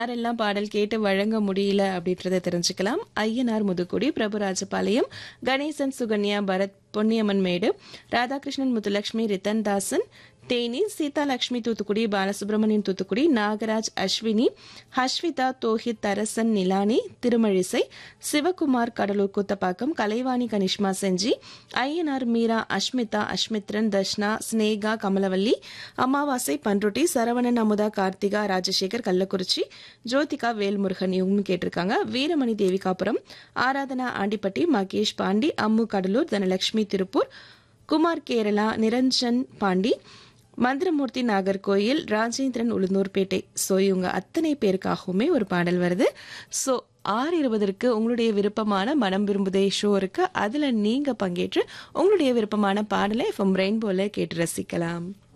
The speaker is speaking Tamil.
யாரெல்லாம் பாடல் கேட்டு வழங்க முடியல அப்படின்றத தெரிஞ்சுக்கலாம் ஐயனார் முதுகுடி பிரபுராஜபாளையம் கணேசன் சுகன்யா பரத் பொன்னியம்மன் மேடு ராதாகிருஷ்ணன் முத்துலட்சுமி ரித்தன் தாசன் தேனி சீதாலட்சுமி தூத்துக்குடி பாலசுப்ரமணியன் தூத்துக்குடி நாகராஜ் அஸ்வினி ஹஷ்விதா தோஹித் தரசன் நிலானி திருமழிசை சிவகுமார் கடலூர் குத்தப்பாக்கம் கலைவாணி கனிஷ்மா செஞ்சி ஐயனார் மீரா அஷ்மிதா அஷ்மித்ரன் தர்ஷ்னா ஸ்னேகா கமலவல்லி அமாவாசை பன்ருட்டி சரவணன் அமுதா கார்த்திகா ராஜசேகர் கள்ளக்குறிச்சி ஜோதிகா வேல்முருகன் இவங்க கேட்டிருக்காங்க வீரமணி தேவிகாபுரம் ஆராதனா ஆண்டிப்பட்டி மகேஷ் பாண்டி அம்மு கடலூர் தனலட்சுமி திருப்பூர் குமார் கேரளா நிரஞ்சன் பாண்டி மந்திரமூர்த்தி நாகர்கோயில் ராஜேந்திரன் உளுந்தூர்பேட்டை ஸோ இவங்க அத்தனை பேருக்காகவுமே ஒரு பாடல் வருது ஸோ ஆறு இருபதற்கு உங்களுடைய விருப்பமான மனம் விரும்புதே ஷோ இருக்கு அதில் நீங்கள் பங்கேற்று உங்களுடைய விருப்பமான பாடலை எஃப்எம் ரெயின்போல கேட்டு ரசிக்கலாம்